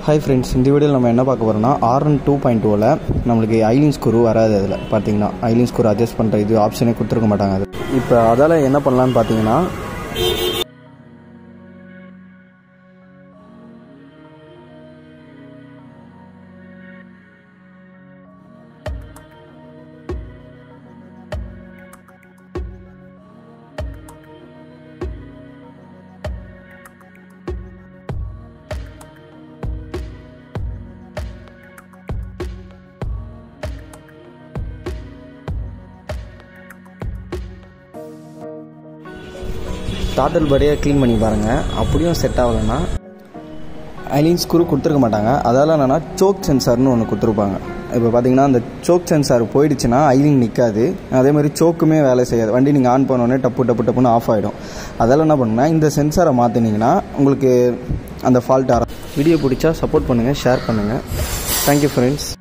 hi friends இந்த வீடியோவில் நம்ம என்ன பார்க்க போகிறோம்னா ஆர்என் டூ பாயிண்ட் டூவில் நம்மளுக்கு ஐலின் ஸ்க்ரூ வராது அதில் பார்த்தீங்கன்னா ஐலின் ஸ்க்ரூ அட்ஜஸ்ட் பண்ணுற இது ஆப்ஷனே கொடுத்துருக்க மாட்டாங்க அது இப்போ அதால் என்ன பண்ணலான்னு பார்த்தீங்கன்னா டாட்டல் படியாக க்ளீன் பண்ணி பாருங்கள் அப்படியும் செட் ஆகலைன்னா ஐலின் ஸ்க்ரூ கொடுத்துருக்க மாட்டாங்க அதால் என்னென்னா சோக் சென்சார்னு ஒன்று கொடுத்துருப்பாங்க இப்போ பார்த்தீங்கன்னா அந்த சோக் சென்சார் போயிடுச்சுன்னா ஐலின் நிற்காது அதே மாதிரி சோக்குமே வேலை செய்யாது வண்டி நீங்கள் ஆன் பண்ணோடனே டப்பு டப்பு டப்புன்னு ஆஃப் ஆகிடும் அதால் என்ன பண்ணுன்னா இந்த சென்சாரை மாற்றினீங்கன்னா உங்களுக்கு அந்த ஃபால்ட் ஆர வீடியோ பிடிச்சா சப்போர்ட் பண்ணுங்கள் ஷேர் பண்ணுங்கள் தேங்க்யூ ஃப்ரெண்ட்ஸ்